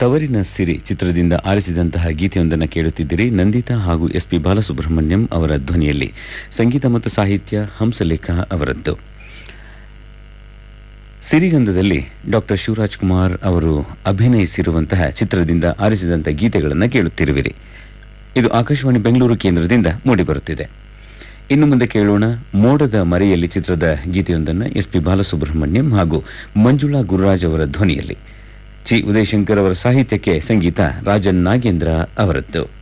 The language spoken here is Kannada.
ತವರಿನ ಸಿರಿ ಚಿತ್ರದಿಂದ ಆರಿಸಿದಂತಹ ಗೀತೆಯೊಂದನ್ನು ಕೇಳುತ್ತಿದ್ದಿರಿ ನಂದಿತಾ ಹಾಗೂ ಎಸ್ ಪಿ ಬಾಲಸುಬ್ರಹ್ಮಣ್ಯಂ ಅವರ ಧ್ವನಿಯಲ್ಲಿ ಸಂಗೀತ ಮತ್ತು ಸಾಹಿತ್ಯ ಹಂಸಲೇಖ ಅವರದ್ದು ಸಿರಿಗಂಧದಲ್ಲಿ ಡಾಕ್ಟರ್ ಶಿವರಾಜ್ ಕುಮಾರ್ ಅವರು ಅಭಿನಯಿಸಿರುವಂತಹ ಚಿತ್ರದಿಂದ ಆರಿಸಿದಂತಹ ಗೀತೆಗಳನ್ನು ಕೇಳುತ್ತಿರುವಿರಿ ಇದು ಆಕಾಶವಾಣಿ ಬೆಂಗಳೂರು ಕೇಂದ್ರದಿಂದ ಮೂಡಿಬರುತ್ತಿದೆ ಇನ್ನು ಮುಂದೆ ಕೇಳೋಣ ಮೋಡದ ಮರೆಯಲ್ಲಿ ಚಿತ್ರದ ಗೀತೆಯೊಂದನ್ನು ಎಸ್ ಪಿ ಬಾಲಸುಬ್ರಹ್ಮಣ್ಯಂ ಹಾಗೂ ಮಂಜುಳಾ ಗುರುರಾಜ್ ಅವರ ಧ್ವನಿಯಲ್ಲಿ ಚಿ ಉದಯಶಂಕರ್ ಅವರ ಸಾಹಿತ್ಯಕ್ಕೆ ಸಂಗೀತ ರಾಜನ್ ನಾಗೇಂದ್ರ ಅವರದ್ದು